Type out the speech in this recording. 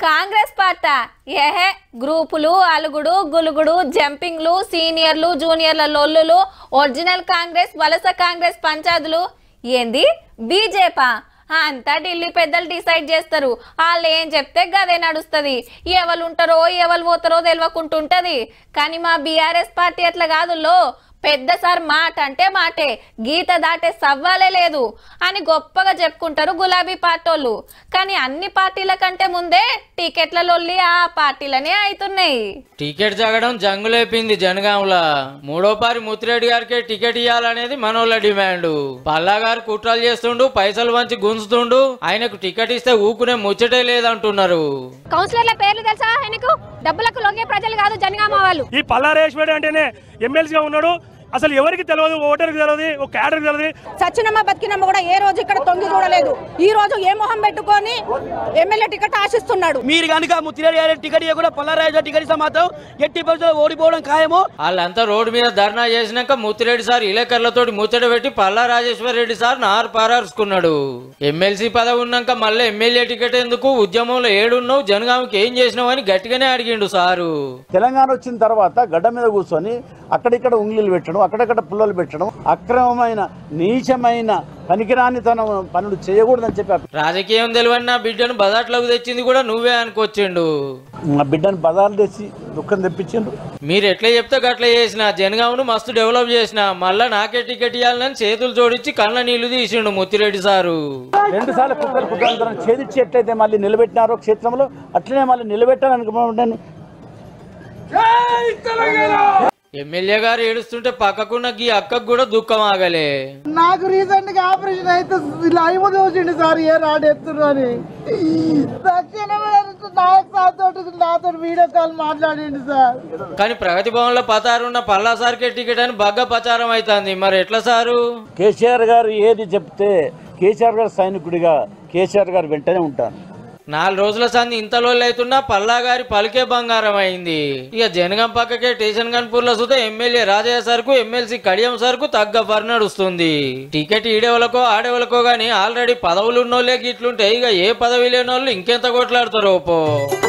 Congress party ఏహే గ్రూపులు అలుగుడు గులుగుడు జంపింగ్లు సీనియర్లు జూనియర్ల లొల్లులు ఒరిజినల్ కాంగ్రెస్ వలస కాంగ్రెస్ పంచాదులు ఏంది బీజేపా అంతా ఢిల్లీ పెద్దలు డిసైడ్ చేస్తారు వాళ్ళు ఏం చెప్తే గదే నడుస్తుంది ఎవరు ఉంటారో ఎవరు పోతారో తెలియకుంటుంటది కానీ మా బీఆర్ఎస్ పార్టీ అట్లా కాదు లో పెద్ద సార్ మాట అంటే మాటే గీత దాటే సవ్వాలే లేదు అని గొప్పగా చెప్పుకుంటారు గులాబీ పార్టోళ్ళు కానీ అన్ని పార్టీల కంటే ముందే టికెట్ల లొల్లి ఆ పార్టీలనే అవుతున్నాయి టికెట్ జగడం జంగులేపింది జనగాంలా మూడో పారి ముత్తిరెడ్డి గారికి టికెట్ ఇవ్వాలనేది మనోళ్ళ డిమాండ్ పల్లా గారు కుట్రలు చేస్తుండు పైసలు వంచి గుంజుతుండు ఆయనకు టికెట్ ఇస్తే ఊకునే ముచ్చటే లేదంటున్నారు కౌన్సిలర్ల పేర్లు తెలుసా ఆయనకు డబ్బులకు లొంగే ప్రజలు కాదు జనగామ వాళ్ళు ఈ పల్లారేశ్వరి అంటేనే ఎమ్మెల్సీగా ఉన్నాడు అసలు ఎవరికి తెలియదు ఓటర్కి తెలియదు ఒక క్యాడర్కి తెలియదు సచ్చినమ్మ బతికినమ్మ కూడా ఏ రోజు ఇక్కడ తొంగి చూడలేదు ఈ రోజు ఏ మొహం పెట్టుకొని ఎమ్మెల్యే టికెట్ ఆశిస్తున్నాడు మీరు కనుక ముత్తిరెడ్డి గారి టికెట్ ఇవ్వకుండా పల్లారాజు టికెట్ ఇస్తే మాత్రం ఎట్టి పరిస్థితుల్లో ఓడిపోవడం ఖాయము వాళ్ళంతా రోడ్డు మీద ధర్నా చేసినాక ముత్తిరెడ్డి సార్ ఇలేకర్లతోటి ముచ్చట పెట్టి పల్లా రాజేశ్వర రెడ్డి సార్ నారు పారార్చుకున్నాడు ఎమ్మెల్సీ పదవి ఉన్నాక మళ్ళీ ఎమ్మెల్యే టికెట్ ఎందుకు ఉద్యమంలో ఏడున్నావు జనగామకి ఏం చేసినావు అని గట్టిగానే అడిగిండు సారు తెలంగాణ వచ్చిన తర్వాత గడ్డ మీద కూర్చొని అక్కడిక్కడ ఉంగిలు పెట్టడం అక్కడక్కడ పుల్లలు పెట్టడం అక్రమమైన నీచమైన పనికిరాని తన పనులు చేయకూడదని చెప్పి రాజకీయం తెలివని నా బిడ్డను బజాట్లోకి తెచ్చింది కూడా నువ్వే అనుకొచ్చిండు మా బిడ్డను బదాలు తెచ్చి దుఃఖం తెప్పించిండ్రు మీరు ఎట్లా చెప్తే గట్ల చేసిన జనగామును మస్తు డెవలప్ చేసిన మళ్ళా నాకే టికెట్ ఇవ్వాలని చేతులు జోడించి కళ్ళ నీళ్లు తీసిండు ముత్తిరెడ్డి సారు రెండు సార్లు కుక్కలు కుక్కలు ఛేదించి ఎట్లయితే మళ్ళీ నిలబెట్టినారో క్షేత్రంలో అట్లనే మళ్ళీ నిలబెట్టాలనుకున్నాను ఎమ్మెల్యే గారు ఏడుస్తుంటే పక్కకున్న గీ అక్కకు కూడా దుఃఖం ఆగలే నాకు రీసెంట్ గా ఆపరేషన్ అయితే లైవ్ చూసిండు సార్ ఏ రాడెత్తురు అని తక్షణమే నాయక్ సార్ తోటి నాతో వీడియో కాల్ మాట్లాడిండు సార్ కానీ ప్రగతి భవన్ లో పతారున్న పల్లా సార్కే టికెట్ అని బగ్గ ప్రచారం అవుతుంది మరి ఎట్లా సారు కేసీఆర్ గారు ఏది చెప్తే కేసీఆర్ గారు సైనికుడిగా కేసీఆర్ గారు వెంటనే ఉంటాను నాలుగు రోజుల సంది ఇంతలో అవుతున్నా పల్లా గారి పలికే బంగారం అయింది ఇక జనగం పక్కకే స్టేషన్ గన్పూర్ లో సుతా ఎమ్మెల్యే రాజయ్య సరుకు ఎమ్మెల్సీ కడియం సరుకు తగ్గ ఫర్ నడుస్తుంది టికెట్ ఈడేవలకో ఆడేవలకో గానీ ఆల్రెడీ పదవులు ఉన్నోళ్ళే గిట్లుంటే ఇక ఏ పదవి లేనోళ్ళు ఇంకెంత కొట్లాడతారో పో